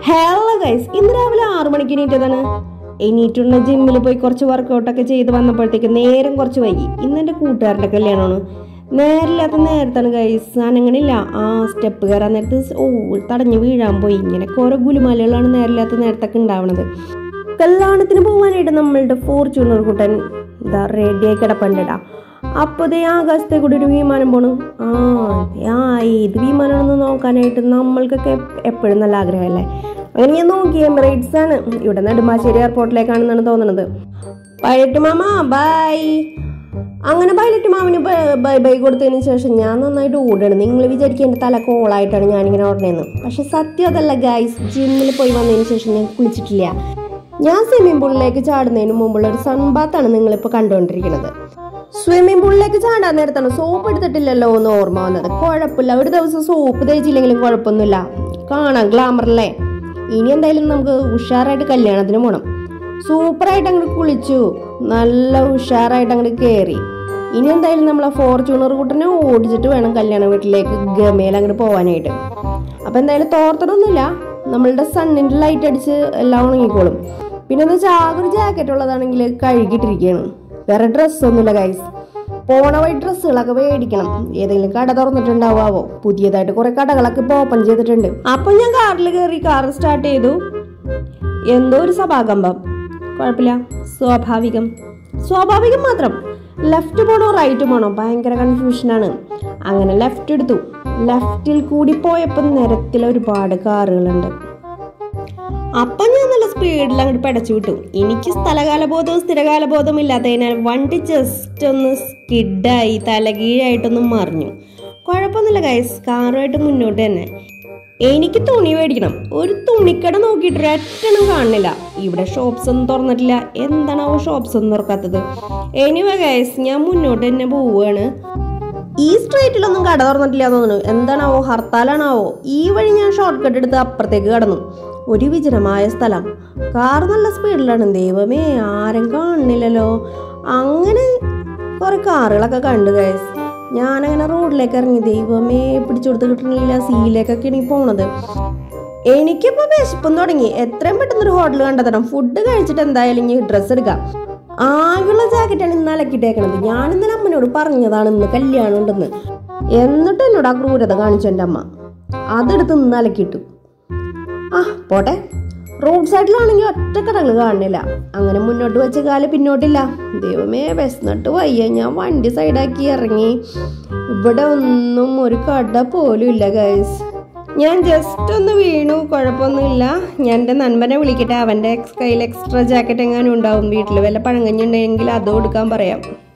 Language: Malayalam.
ഹലോ ഗൈസ് ഇന്ന് രാവിലെ ആറു മണിക്ക് എണീറ്റതാണ് എണീറ്റുള്ള ജിമ്മിൽ പോയി കുറച്ച് വർക്കൗട്ടൊക്കെ ചെയ്ത് വന്നപ്പോഴത്തേക്ക് നേരം കുറച്ച് വൈകി ഇന്ന് എൻ്റെ കൂട്ടുകാരുടെ കല്യാണമാണ് നേരില്ലാത്ത നേരത്താണ് ഗൈസ് അനങ്ങണില്ല ആ സ്റ്റെപ്പ് കയറാൻ നേരത്ത് ഓ തടഞ്ഞു വീഴാൻ പോയി ഇങ്ങനെയൊക്കെ ഓരോ ഗുലുമാലകളാണ് നേരില്ലാത്ത നേരത്തൊക്കെ ഉണ്ടാവണത് കല്യാണത്തിന് പോകാനായിട്ട് നമ്മളുടെ ഫോർച്യൂണർ കുട്ടൻ ഇതാ റെഡിയായി കിടപ്പണ്ടിടാ അപ്പോൾ ദേ ആകാശത്തെ കൂടി ഒരു വിമാനം പോണു ആ ദേ ആ ഏത് വിമാനമാണെന്ന് നോക്കാനായിട്ട് നമ്മൾക്കൊക്കെ എപ്പോഴും നല്ല ആഗ്രഹമല്ലേ അങ്ങനെ ഞാൻ നോക്കി എമിറേറ്റ്സ് ആണ് ഇവിടെ നെടുമ്പാശ്ശേരി എയർപോർട്ടിലേക്കാണെന്നാണ് തോന്നുന്നത് പൈലറ്റ് മാമ ബൈ അങ്ങനെ പൈലറ്റ് മാമിന് ബൈ ബൈ കൊടുത്തതിന് ശേഷം ഞാൻ നന്നായിട്ട് ഓടുകയാണ് നിങ്ങൾ വിചാരിക്കുക എൻ്റെ തല കോളായിട്ടാണ് ഞാനിങ്ങനെ ഓടണേന്ന് പക്ഷെ സത്യം അതല്ല ഗൈസ് ജിമ്മിൽ പോയി വന്നതിന് ശേഷം ഞാൻ കുളിച്ചിട്ടില്ല ഞാൻ സ്വിമ്മിംഗ് പൂളിലേക്ക് ചാടുന്നതിന് മുമ്പുള്ള ഒരു സൺബാത്താണ് നിങ്ങളിപ്പോൾ കണ്ടുകൊണ്ടിരിക്കുന്നത് സ്വിമ്മിംഗ് പൂളിലേക്ക് ചാടാൻ നേരത്താണ് സോപ്പ് എടുത്തിട്ടില്ലല്ലോ എന്ന് ഓർമ്മ വന്നത് കുഴപ്പമില്ല ഒരു ദിവസം സോപ്പ് തേച്ചില്ലെങ്കിലും കുഴപ്പമൊന്നുമില്ല കാണാം ഗ്ലാമറല്ലേ ഇനി എന്തായാലും നമുക്ക് ഉഷാറായിട്ട് കല്യാണത്തിന് പോകണം സൂപ്പറായിട്ട് അങ്ങോട്ട് കുളിച്ചു നല്ല ഉഷാറായിട്ട് അങ്ങോട്ട് കയറി ഇനി എന്തായാലും നമ്മളെ ഫോർച്യൂണർ കൂട്ടനെ ഓടിച്ചിട്ട് വേണം കല്യാണ വീട്ടിലേക്ക് ഗമയിൽ അങ്ങോട്ട് പോകാനായിട്ട് അപ്പം എന്തായാലും തോർത്തണമൊന്നുമില്ല നമ്മളുടെ സണ്ണിൻ്റെ ലൈറ്റ് അടിച്ച് എല്ലാം ഉണങ്ങിക്കോളും പിന്നെ എന്ന് വെച്ചാൽ ആകെ ഒരു ജാക്കറ്റ് ഉള്ളതാണെങ്കിൽ കഴുകിയിട്ടിരിക്കുകയാണ് വേറെ ഡ്രസ്സൊന്നുമില്ല ഗൈസ് പോണ വഴി ഡ്രസ്സുകളൊക്കെ മേടിക്കണം ഏതെങ്കിലും കട തുറന്നിട്ടുണ്ടാവാവോ പുതിയതായിട്ട് കുറെ കടകളൊക്കെ ഇപ്പോൾ ഓപ്പൺ ചെയ്തിട്ടുണ്ട് അപ്പൊ ഞാൻ കാറിൽ കയറി കാർ സ്റ്റാർട്ട് ചെയ്തു എന്തോ ഒരു സഭാകമ്പം കുഴപ്പമില്ല സ്വാഭാവികം സ്വാഭാവികം മാത്രം ലെഫ്റ്റ് പോണോ റൈറ്റ് പോണോ ഭയങ്കര കൺഫ്യൂഷനാണ് അങ്ങനെ ലെഫ്റ്റ് എടുത്തു ലെഫ്റ്റിൽ കൂടി പോയപ്പോൾ നിരത്തിൽ ഒരുപാട് കാറുകളുണ്ട് അപ്പം ഞാൻ നല്ല സ്പീഡിൽ അങ്ങോട്ട് പടച്ചു വിട്ടു എനിക്ക് സ്ഥലകാലബോധവും സ്ഥിരകാലബോധവും ഇല്ലാത്തതിനാൽ വണ്ടി ജസ്റ്റ് ഒന്ന് സ്കിഡായി തലകീഴായിട്ടൊന്ന് മറിഞ്ഞു കുഴപ്പമൊന്നുമില്ല ഗൈസ് കാറുമായിട്ട് മുന്നോട്ട് തന്നെ എനിക്ക് തുണി മേടിക്കണം ഒരു തുണിക്കട നോക്കിയിട്ട് ഒരെണ്ണം കാണുന്നില്ല ഇവിടെ ഷോപ്സ് ഒന്നും തുറന്നിട്ടില്ല എന്താണാവോ ഷോപ്സ് ഒന്നും തുറക്കാത്തത് എനിവേ ഗൈസ് ഞാൻ മുന്നോട്ട് തന്നെ പോവുകയാണ് ഈ സ്ട്രീറ്റിലൊന്നും കട തുറന്നിട്ടില്ല തോന്നുന്നു എന്താണാവോ ഹർത്താലാണാവോ ഈ വഴി ഞാൻ ഷോർട്ട് കട്ട് എടുത്ത് അപ്പുറത്തേക്ക് കടന്നു ഒരു വിജനമായ സ്ഥലം കാർ നല്ല സ്പീഡിലാണ് ദൈവമേ ആരും കാണുന്നില്ലല്ലോ അങ്ങനെ കുറെ കാറുകളൊക്കെ കണ്ടു ഗൈസ് ഞാനങ്ങനെ റോഡിലേക്ക് ഇറങ്ങി ദൈവമേ പിടിച്ചു കൊടുത്ത് കിട്ടണില്ല സീയിലേക്കൊക്കെയാണ് ഈ പോണത് എനിക്കിപ്പോ വിശപ്പം തുടങ്ങി എത്രയും പെട്ടെന്ന് ഒരു ഹോട്ടൽ കണ്ടെത്തണം ഫുഡ് കഴിച്ചിട്ട് എന്തായാലും ഇനി ഡ്രസ്സ് എടുക്കാം ആകെയുള്ള ജാക്കറ്റാണ് ഇന്ന് അലക്കിട്ടേക്കണത് ഞാൻ ഇന്നലെ അമ്മനോട് പറഞ്ഞതാണ് ഇന്ന് കല്യാണം ഉണ്ടെന്ന് എന്നിട്ട് എന്നോട് ആ ക്രൂരത കാണിച്ചു എൻ്റെ അമ്മ അതെടുത്ത് ഇന്ന് അലക്കിയിട്ടു ആ പോട്ടെ റോഡ് സൈഡിലാണെങ്കിൽ ഒറ്റ കടകൾ കാണുന്നില്ല അങ്ങനെ മുന്നോട്ട് വെച്ച കാല് പിന്നോട്ടില്ല ദൈവമേ വിശന്നിട്ട് വയ്യ ഞാൻ വണ്ടി സൈഡാക്കി ഇറങ്ങി ഇവിടെ ഒന്നും ഒരു കട പോലും ഇല്ല ഗൈസ് ഞാൻ ജസ്റ്റ് ഒന്ന് വീണു കുഴപ്പമൊന്നുമില്ല ഞാൻ എൻ്റെ നൻപനെ വിളിക്കട്ടെ അവൻ്റെ എക്സ് കയ്യിൽ എക്സ്ട്രാ ജാക്കറ്റ് എങ്ങാനും ഉണ്ടാവും വീട്ടിൽ വല്ല പഴങ്കഞ്ഞുണ്ടെങ്കിൽ അതും എടുക്കാൻ പറയാം